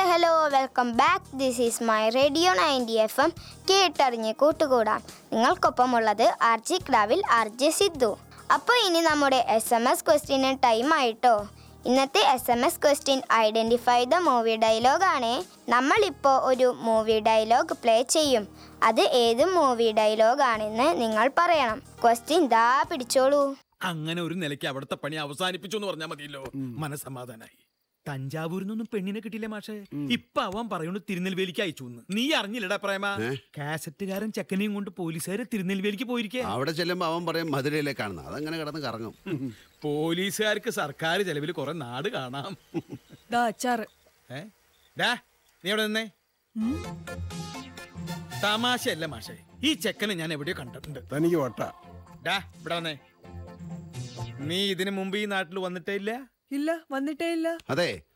Hello welcome back this is my radio ninety F M കേട്ടറിഞ്ഞ് കൂട്ടുകൂടാം നിങ്ങൾക്കൊപ്പമുള്ളത് R J ക്ലാവിൽ ആർ ജെ സിദ്ധു അപ്പോൾ ഇനി നമ്മുടെ S M S question time ആയിട്ടോ ഇന്നത്തെ S M S question identify the movie ഡയലോഗാണ് നമ്മളിപ്പോൾ ഒരു മൂവി ഡയലോഗ് പ്ലേ ചെയ്യും അത് ഏത് മൂവി ഡയലോഗാണെന്ന് നിങ്ങൾ പറയണം ക്വസ്റ്റ്യൻ ദാ പിടിച്ചോളൂ അങ്ങനെ ഒരു നിലയ്ക്ക് അവിടുത്തെ പണി അവസാനിപ്പിച്ചു എന്ന് പറഞ്ഞാൽ മതിയല്ലോ മനസമാധാനായി തഞ്ചാവൂരിൽ നിന്നൊന്നും പെണ്ണിനെ കിട്ടിയില്ല മാഷേ ഇപ്പൊ അവൻ പറയുന്നു തിരുനെൽവേലിക്ക് അയച്ചു എന്ന് നീ അറിഞ്ഞില്ലടാ പ്രേമ കാസറ്റുകാരൻ ചെക്കനെയും കൊണ്ട് പോലീസുകാര് തിരുനെൽവേലിക്ക് പോയിരിക്കേ അവിടെ ചെല്ലുമ്പോ അവൻ പറയും മധുരയിലേക്കാണെന്ന് അതങ്ങനെ കിടന്ന് കറങ്ങും പോലീസുകാർക്ക് സർക്കാർ ചെലവിൽ കുറെ നാട് കാണാം ദാ അച്ചാറ് ഏ? ഡാ, നീ എവിടെ നിന്നേ തമാശയല്ല മാഷേ ഈ ചെക്കനെ ഞാൻ എവിടെയോ കണ്ടിട്ടുണ്ട് തനിക്ക് വട്ട ഡാ ഇവിടെ വന്നേ നീ ഇതിനു മുമ്പ് ഈ നാട്ടിൽ വന്നിട്ടേ ഇല്ല ഇല്ല വന്നിട്ടേ ഇല്ല അതെ